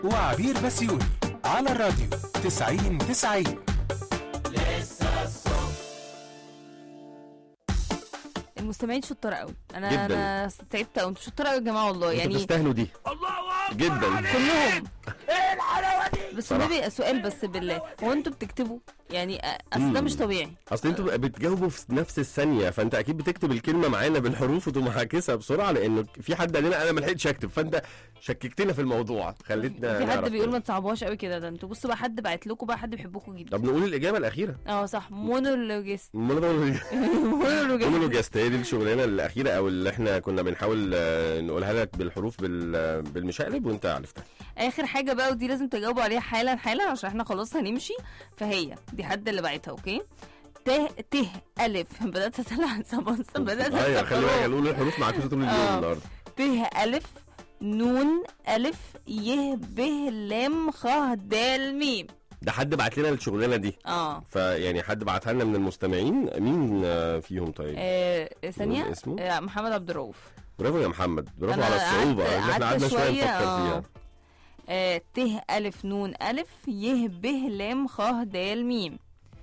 وعبير بسيوني على الراديو 90 90 المستمعين شطار قوي انا جداً. انا تعبت قوي انتوا شطار قوي يا جماعه والله انتوا يعني تستاهلوا دي جدا كلهم بس النبي سؤال بس بالله هو انتوا بتكتبوا يعني أ- اصل ده مم. مش طبيعي اصل انتوا بتجاوبوا في نفس الثانيه فانت اكيد بتكتب الكلمه معانا بالحروف وتقوم عاكسها بسرعه لانه في حد قال لنا انا ما لحقتش اكتب فانت شككتنا في الموضوع خليتنا في حد نعرف بيقول كده. ما تصعبوهاش قوي كده ده انتوا بصوا بقى حد بعت لكم بقى حد بيحبكم جدا طب نقول الاجابه الاخيره اه صح مونولوجيست مونولوجيست مونولوجيست مونولوجيست هي دي الشغلانه الاخيره او اللي احنا كنا بنحاول آه، نقولها لك بالحروف بال- بالمشقلب وانت عرفتها اخر حاجه بقى ودي لازم تجاوبوا عليها حالا حالا عشان احنا خلاص هنمشي فهي دي حد اللي بعتها اوكي ت ت الف بدات اسال صباص بدات ايوه خلي بالك اسال نقول الحروف معاكوسه طول اليوم آه. النهارده ت الف نون الف ي ب لام خ د ميم ده حد بعت لنا الشغلانه دي اه فيعني حد بعتها لنا من المستمعين مين آه، فيهم طيب آه، ثانية اسمه؟ آه، محمد عبد الرؤوف برافو يا محمد برافو أنا على الصعوبه قعدت- اللي احنا قعدت قعدنا شويه شوية، نفكر آه. فيها آه، ت ألف نون ألف ي ب لام خ د ميم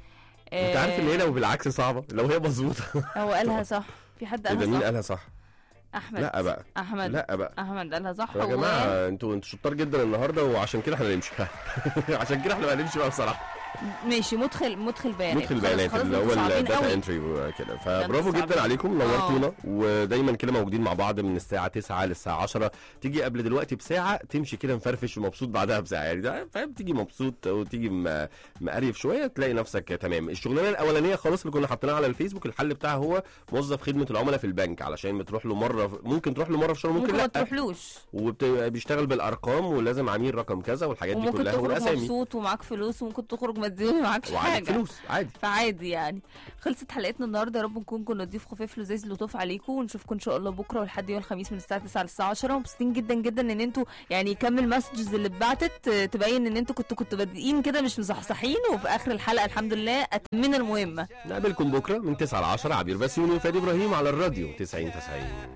انت عارف ان هي لو بالعكس صعبه لو هي مظبوطه هو قالها صح في حد ايه ده قالها مين صح قالها صح أحمد لا بقى أحمد لا بقى أحمد قالها صح يا و- جماعه انتوا انتوا شطار جدا النهارده وعشان كده احنا هنمشي عشان كده احنا هنمشي بقى بصراحه ماشي مدخل مدخل بيانات مدخل خلاص- بيانات خلاص اللي انتوا هو صعبين الداتا قوي. انتري وكده ده فبرافو انتوا جدا صعبين. عليكم نورتونا ودايما كده موجودين مع بعض من الساعه 9 للساعه 10 تيجي قبل دلوقتي بساعه تمشي كده مفرفش ومبسوط بعدها بساعه يعني ده فاهم تيجي مبسوط وتيجي م- مقريف شويه تلاقي نفسك تمام الشغلانه الاولانيه خالص اللي كنا حاطينها على الفيسبوك الحل بتاعها هو موظف خدمه العملاء في البنك علشان بتروح له مره ممكن تروح له مره في الشهر ممكن, ممكن ما لا تروحلوش وبيشتغل بالارقام ولازم عميل رقم كذا والحاجات دي وممكن كلها تخرج والاسامي مبسوط ومعاك فلوس وممكن تخرج مديون معاكش وعندك حاجة فلوس عادي فعادي يعني خلصت حلقتنا النهارده يا رب نكون كنا نضيف خفيف لذيذ لطيف عليكم ونشوفكم ان شاء الله بكره والحد يوم الخميس من الساعه 9 للساعه 10 مبسوطين جدا جدا ان انتوا يعني كمل مسجز اللي اتبعتت آه، تبين ان انتوا كنتوا كنتوا بادئين كده مش مصحصحين وفي اخر الحلقه الحمد لله اتمنا المهمه نقابلكم بكره من 9 ل 10 عبير بسيوني وفادي ابراهيم على الراديو 90 90